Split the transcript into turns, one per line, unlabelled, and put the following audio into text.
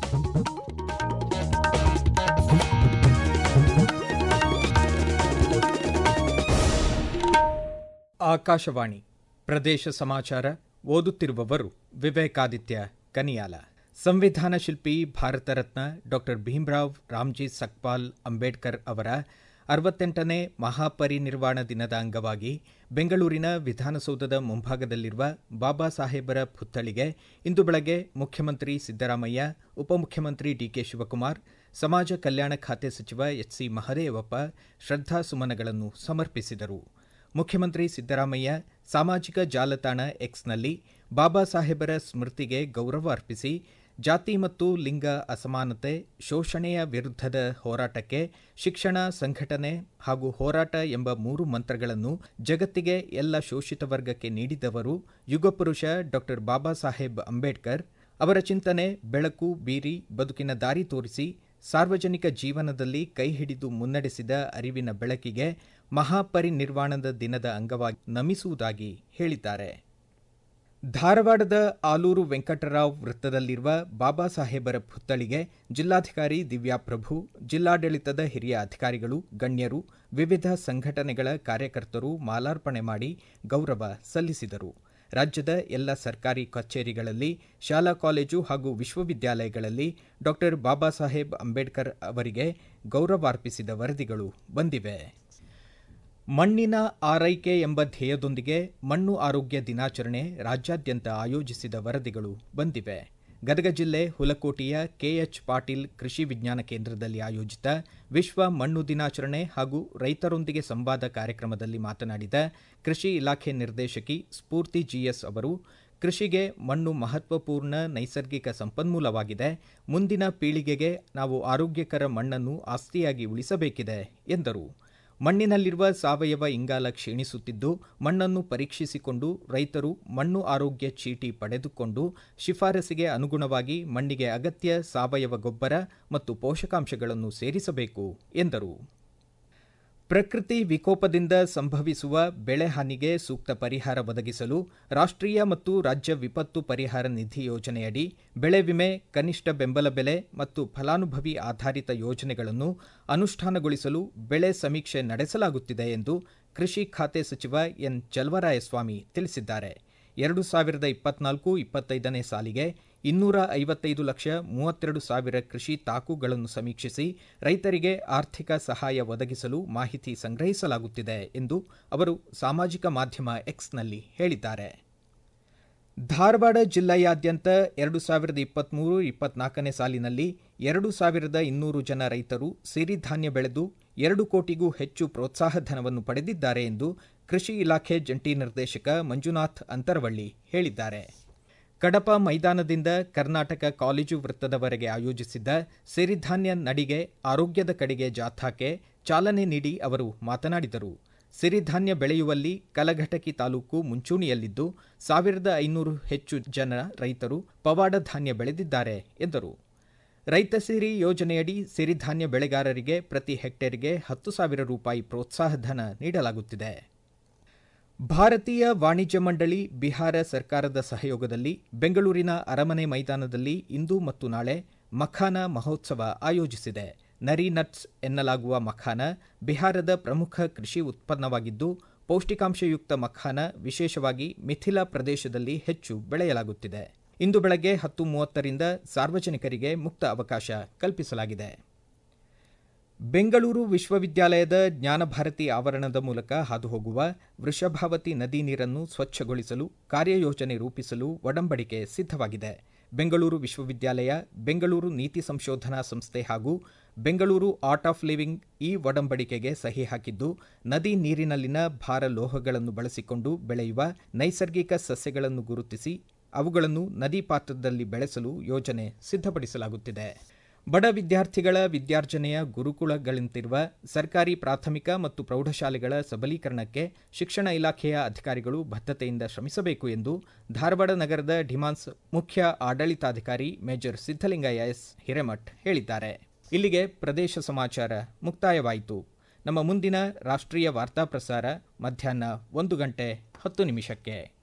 ಆಕಾಶವಾಣಿ ಪ್ರದೇಶ ಸಮಾಚಾರ ಓದುತ್ತಿರುವವರು ವಿವೇಕಾದಿತ್ಯ ಕನಿಯಾಲ ಸಂವಿಧಾನ ಶಿಲ್ಪಿ ಭಾರತ ರತ್ನ ಡಾಕ್ಟರ್ ಭೀಮ್ರಾವ್ ರಾಮ್ಜಿ ಸಕ್ಪಾಲ್ ಅಂಬೇಡ್ಕರ್ ಅವರ ಅರವತ್ತೆಂಟನೇ ಮಹಾಪರಿನಿರ್ವಾಣ ದಿನದ ಅಂಗವಾಗಿ ಬೆಂಗಳೂರಿನ ವಿಧಾನಸೌಧದ ಮುಂಭಾಗದಲ್ಲಿರುವ ಬಾಬಾ ಸಾಹೇಬರ ಪುತ್ಥಳಿಗೆ ಇಂದು ಬೆಳಗ್ಗೆ ಮುಖ್ಯಮಂತ್ರಿ ಸಿದ್ದರಾಮಯ್ಯ ಉಪಮುಖ್ಯಮಂತ್ರಿ ಡಿಕೆ ಶಿವಕುಮಾರ್ ಸಮಾಜ ಕಲ್ಯಾಣ ಖಾತೆ ಸಚಿವ ಎಚ್ಸಿ ಮಹದೇವಪ್ಪ ಶ್ರದ್ಧಾಸುಮನಗಳನ್ನು ಸಮರ್ಪಿಸಿದರು ಮುಖ್ಯಮಂತ್ರಿ ಸಿದ್ದರಾಮಯ್ಯ ಸಾಮಾಜಿಕ ಜಾಲತಾಣ ಎಕ್ಸ್ನಲ್ಲಿ ಬಾಬಾ ಸಾಹೇಬರ ಸ್ಮೃತಿಗೆ ಗೌರವ ಅರ್ಪಿಸಿ ಜಾತಿ ಮತ್ತು ಲಿಂಗ ಅಸಮಾನತೆ ಶೋಷಣೆಯ ವಿರುದ್ಧದ ಹೋರಾಟಕ್ಕೆ ಶಿಕ್ಷಣ ಸಂಘಟನೆ ಹಾಗೂ ಹೋರಾಟ ಎಂಬ ಮೂರು ಮಂತ್ರಗಳನ್ನು ಜಗತ್ತಿಗೆ ಎಲ್ಲ ಶೋಷಿತ ವರ್ಗಕ್ಕೆ ನೀಡಿದವರು ಯುಗಪುರುಷ ಡಾಕ್ಟರ್ ಬಾಬಾ ಸಾಹೇಬ್ ಅಂಬೇಡ್ಕರ್ ಅವರ ಚಿಂತನೆ ಬೆಳಕು ಬೀರಿ ಬದುಕಿನ ದಾರಿ ತೋರಿಸಿ ಸಾರ್ವಜನಿಕ ಜೀವನದಲ್ಲಿ ಕೈ ಹಿಡಿದು ಮುನ್ನಡೆಸಿದ ಅರಿವಿನ ಬೆಳಕಿಗೆ ಮಹಾಪರಿನಿರ್ವಾಣದ ದಿನದ ಅಂಗವಾಗಿ ನಮಿಸುವುದಾಗಿ ಹೇಳಿದ್ದಾರೆ ಧಾರವಾಡದ ಆಲೂರು ವೆಂಕಟರಾವ್ ವೃತ್ತದಲ್ಲಿರುವ ಬಾಬಾ ಸಾಹೇಬರ ಪುತ್ಥಳಿಗೆ ಜಿಲ್ಲಾಧಿಕಾರಿ ದಿವ್ಯಾಪ್ರಭು ಜಿಲ್ಲಾಡಳಿತದ ಹಿರಿಯ ಅಧಿಕಾರಿಗಳು ಗಣ್ಯರು ವಿವಿಧ ಸಂಘಟನೆಗಳ ಕಾರ್ಯಕರ್ತರು ಮಾಲಾರ್ಪಣೆ ಮಾಡಿ ಗೌರವ ಸಲ್ಲಿಸಿದರು ರಾಜ್ಯದ ಎಲ್ಲ ಸರ್ಕಾರಿ ಕಚೇರಿಗಳಲ್ಲಿ ಶಾಲಾ ಕಾಲೇಜು ಹಾಗೂ ವಿಶ್ವವಿದ್ಯಾಲಯಗಳಲ್ಲಿ ಡಾಕ್ಟರ್ ಬಾಬಾ ಸಾಹೇಬ್ ಅಂಬೇಡ್ಕರ್ ಅವರಿಗೆ ಗೌರವಾರ್ಪಿಸಿದ ವರದಿಗಳು ಬಂದಿವೆ ಮಣ್ಣಿನ ಆರೈಕೆ ಎಂಬ ಧ್ಯೇಯದೊಂದಿಗೆ ಮಣ್ಣು ಆರೋಗ್ಯ ದಿನಾಚರಣೆ ರಾಜ್ಯಾದ್ಯಂತ ಆಯೋಜಿಸಿದ ವರದಿಗಳು ಬಂದಿವೆ ಗದಗ ಜಿಲ್ಲೆ ಹುಲಕೋಟೆಯ ಕೆಎಚ್ ಪಾಟೀಲ್ ಕೃಷಿ ವಿಜ್ಞಾನ ಕೇಂದ್ರದಲ್ಲಿ ಆಯೋಜಿತ ವಿಶ್ವ ಮಣ್ಣು ದಿನಾಚರಣೆ ಹಾಗೂ ರೈತರೊಂದಿಗೆ ಸಂವಾದ ಕಾರ್ಯಕ್ರಮದಲ್ಲಿ ಮಾತನಾಡಿದ ಕೃಷಿ ಇಲಾಖೆ ನಿರ್ದೇಶಕಿ ಸ್ಫೂರ್ತಿ ಜಿಎಸ್ ಅವರು ಕೃಷಿಗೆ ಮಣ್ಣು ಮಹತ್ವಪೂರ್ಣ ನೈಸರ್ಗಿಕ ಸಂಪನ್ಮೂಲವಾಗಿದೆ ಮುಂದಿನ ಪೀಳಿಗೆಗೆ ನಾವು ಆರೋಗ್ಯಕರ ಮಣ್ಣನ್ನು ಆಸ್ತಿಯಾಗಿ ಉಳಿಸಬೇಕಿದೆ ಎಂದರು ಮಣ್ಣಿನಲ್ಲಿರುವ ಸಾವಯವ ಇಂಗಾಲ ಕ್ಷೀಣಿಸುತ್ತಿದ್ದು ಮಣ್ಣನ್ನು ಪರೀಕ್ಷಿಸಿಕೊಂಡು ರೈತರು ಮಣ್ಣು ಆರೋಗ್ಯ ಚೀಟಿ ಪಡೆದುಕೊಂಡು ಶಿಫಾರಸಿಗೆ ಅನುಗುಣವಾಗಿ ಮಣ್ಣಿಗೆ ಅಗತ್ಯ ಸಾವಯವ ಗೊಬ್ಬರ ಮತ್ತು ಪೋಷಕಾಂಶಗಳನ್ನು ಸೇರಿಸಬೇಕು ಎಂದರು ಪ್ರಕೃತಿ ವಿಕೋಪದಿಂದ ಸಂಭವಿಸುವ ಬೆಳೆ ಹಾನಿಗೆ ಸೂಕ್ತ ಪರಿಹಾರ ಒದಗಿಸಲು ರಾಷ್ಟ್ರೀಯ ಮತ್ತು ರಾಜ್ಯ ವಿಪತ್ತು ಪರಿಹಾರ ನಿಧಿ ಯೋಜನೆಯಡಿ ಬೆಳೆ ವಿಮೆ ಕನಿಷ್ಠ ಬೆಂಬಲ ಬೆಲೆ ಮತ್ತು ಫಲಾನುಭವಿ ಆಧಾರಿತ ಯೋಜನೆಗಳನ್ನು ಅನುಷ್ಠಾನಗೊಳಿಸಲು ಬೆಳೆ ಸಮೀಕ್ಷೆ ನಡೆಸಲಾಗುತ್ತಿದೆ ಎಂದು ಕೃಷಿ ಖಾತೆ ಸಚಿವ ಎನ್ ಚಲವರಾಯಸ್ವಾಮಿ ತಿಳಿಸಿದ್ದಾರೆ ಎರಡು ಸಾವಿರದ ಇಪ್ಪತ್ನಾಲ್ಕು ಇಪ್ಪತ್ತೈದನೇ ಸಾಲಿಗೆ ಇನ್ನೂರ ಐವತ್ತೈದು ಲಕ್ಷ ಮೂವತ್ತೆರಡು ಸಾವಿರ ಕೃಷಿ ತಾಕುಗಳನ್ನು ಸಮೀಕ್ಷಿಸಿ ರೈತರಿಗೆ ಆರ್ಥಿಕ ಸಹಾಯ ಒದಗಿಸಲು ಮಾಹಿತಿ ಸಂಗ್ರಹಿಸಲಾಗುತ್ತಿದೆ ಎಂದು ಅವರು ಸಾಮಾಜಿಕ ಮಾಧ್ಯಮ ಎಕ್ಸ್ನಲ್ಲಿ ಹೇಳಿದ್ದಾರೆ ಧಾರವಾಡ ಜಿಲ್ಲೆಯಾದ್ಯಂತ ಎರಡು ಸಾವಿರದ ಇಪ್ಪತ್ತ್ಮೂರು ಇಪ್ಪತ್ನಾಲ್ಕನೇ ಸಾಲಿನಲ್ಲಿ ಎರಡು ಸಾವಿರದ ಇನ್ನೂರು ಜನ ರೈತರು ಸಿರಿಧಾನ್ಯ ಬೆಳೆದು ಎರಡು ಕೋಟಿಗೂ ಹೆಚ್ಚು ಪ್ರೋತ್ಸಾಹ ಧನವನ್ನು ಪಡೆದಿದ್ದಾರೆ ಎಂದು ಕೃಷಿ ಇಲಾಖೆ ಜಂಟಿ ನಿರ್ದೇಶಕ ಮಂಜುನಾಥ್ ಅಂತರವಳ್ಳಿ ಹೇಳಿದ್ದಾರೆ ಕಡಪ ಮೈದಾನದಿಂದ ಕರ್ನಾಟಕ ಕಾಲೇಜು ವೃತ್ತದವರೆಗೆ ಆಯೋಜಿಸಿದ್ದ ಸಿರಿಧಾನ್ಯ ನಡಿಗೆ ಆರೋಗ್ಯದ ಕಡೆಗೆ ಜಾಥಾಕ್ಕೆ ಚಾಲನೆ ನೀಡಿ ಅವರು ಮಾತನಾಡಿದರು ಸಿರಿಧಾನ್ಯ ಬೆಳೆಯುವಲ್ಲಿ ಕಲಘಟಕಿ ತಾಲೂಕು ಮುಂಚೂಣಿಯಲ್ಲಿದ್ದು ಸಾವಿರದ ಐನೂರು ಹೆಚ್ಚು ಜನ ರೈತರು ಪವಾಡ ಧಾನ್ಯ ಬೆಳೆದಿದ್ದಾರೆ ಎಂದರು ರೈತ ಸಿರಿ ಯೋಜನೆಯಡಿ ಸಿರಿಧಾನ್ಯ ಬೆಳೆಗಾರರಿಗೆ ಪ್ರತಿ ಹೆಕ್ಟೇರ್ಗೆ ಹತ್ತು ಸಾವಿರ ರೂಪಾಯಿ ಪ್ರೋತ್ಸಾಹ ಧನ ನೀಡಲಾಗುತ್ತಿದೆ ಭಾರತೀಯ ವಾಣಿಜ್ಯ ಮಂಡಳಿ ಬಿಹಾರ ಸರ್ಕಾರದ ಸಹಯೋಗದಲ್ಲಿ ಬೆಂಗಳೂರಿನ ಅರಮನೆ ಮೈದಾನದಲ್ಲಿ ಇಂದು ಮತ್ತು ನಾಳೆ ಮಖಾನ ಮಹೋತ್ಸವ ಆಯೋಜಿಸಿದೆ ನರಿ ನಟ್ಸ್ ಎನ್ನಲಾಗುವ ಮಖಾನ ಬಿಹಾರದ ಪ್ರಮುಖ ಕೃಷಿ ಉತ್ಪನ್ನವಾಗಿದ್ದು ಪೌಷ್ಟಿಕಾಂಶಯುಕ್ತ ಮಖಾನ ವಿಶೇಷವಾಗಿ ಮಿಥಿಲಾ ಪ್ರದೇಶದಲ್ಲಿ ಹೆಚ್ಚು ಬೆಳೆಯಲಾಗುತ್ತಿದೆ ಇಂದು ಬೆಳಗ್ಗೆ ಹತ್ತು ಮೂವತ್ತರಿಂದ ಸಾರ್ವಜನಿಕರಿಗೆ ಮುಕ್ತ ಅವಕಾಶ ಕಲ್ಪಿಸಲಾಗಿದೆ ಬೆಂಗಳೂರು ವಿಶ್ವವಿದ್ಯಾಲಯದ ಜ್ಞಾನಭಾರತಿ ಆವರಣದ ಮೂಲಕ ಹಾದುಹೋಗುವ ವೃಷಭಾವತಿ ನದಿ ನೀರನ್ನು ಸ್ವಚ್ಛಗೊಳಿಸಲು ಕಾರ್ಯಯೋಜನೆ ರೂಪಿಸಲು ಒಡಂಬಡಿಕೆ ಸಿದ್ಧವಾಗಿದೆ ಬೆಂಗಳೂರು ವಿಶ್ವವಿದ್ಯಾಲಯ ಬೆಂಗಳೂರು ನೀತಿ ಸಂಶೋಧನಾ ಸಂಸ್ಥೆ ಹಾಗೂ ಬೆಂಗಳೂರು ಆರ್ಟ್ ಆಫ್ ಲಿವಿಂಗ್ ಈ ಒಡಂಬಡಿಕೆಗೆ ಸಹಿ ಹಾಕಿದ್ದು ನದಿ ನೀರಿನಲ್ಲಿನ ಭಾರ ಲೋಹಗಳನ್ನು ಬಳಸಿಕೊಂಡು ಬೆಳೆಯುವ ನೈಸರ್ಗಿಕ ಸಸ್ಯಗಳನ್ನು ಗುರುತಿಸಿ ಅವುಗಳನ್ನು ನದಿ ಪಾತ್ರದಲ್ಲಿ ಬೆಳೆಸಲು ಯೋಜನೆ ಸಿದ್ಧಪಡಿಸಲಾಗುತ್ತಿದೆ ಬಡ ವಿದ್ಯಾರ್ಥಿಗಳ ವಿದ್ಯಾರ್ಜನೆಯ ಗುರುಕುಲಗಳಂತಿರುವ ಸರ್ಕಾರಿ ಪ್ರಾಥಮಿಕ ಮತ್ತು ಪ್ರೌಢಶಾಲೆಗಳ ಸಬಲೀಕರಣಕ್ಕೆ ಶಿಕ್ಷಣ ಇಲಾಖೆಯ ಅಧಿಕಾರಿಗಳು ಬದ್ಧತೆಯಿಂದ ಶ್ರಮಿಸಬೇಕು ಎಂದು ಧಾರವಾಡ ನಗರದ ಡಿಮಾನ್ಸ್ ಮುಖ್ಯ ಆಡಳಿತಾಧಿಕಾರಿ ಮೇಜರ್ ಸಿದ್ದಲಿಂಗಯ್ಯ ಎಸ್ ಹಿರೇಮಠ್ ಹೇಳಿದ್ದಾರೆ ಇಲ್ಲಿಗೆ ಪ್ರದೇಶ ಸಮಾಚಾರ ಮುಕ್ತಾಯವಾಯಿತು ನಮ್ಮ ಮುಂದಿನ ರಾಷ್ಟ್ರೀಯ ವಾರ್ತಾ ಪ್ರಸಾರ ಮಧ್ಯಾಹ್ನ ಒಂದು ಗಂಟೆ ಹತ್ತು ನಿಮಿಷಕ್ಕೆ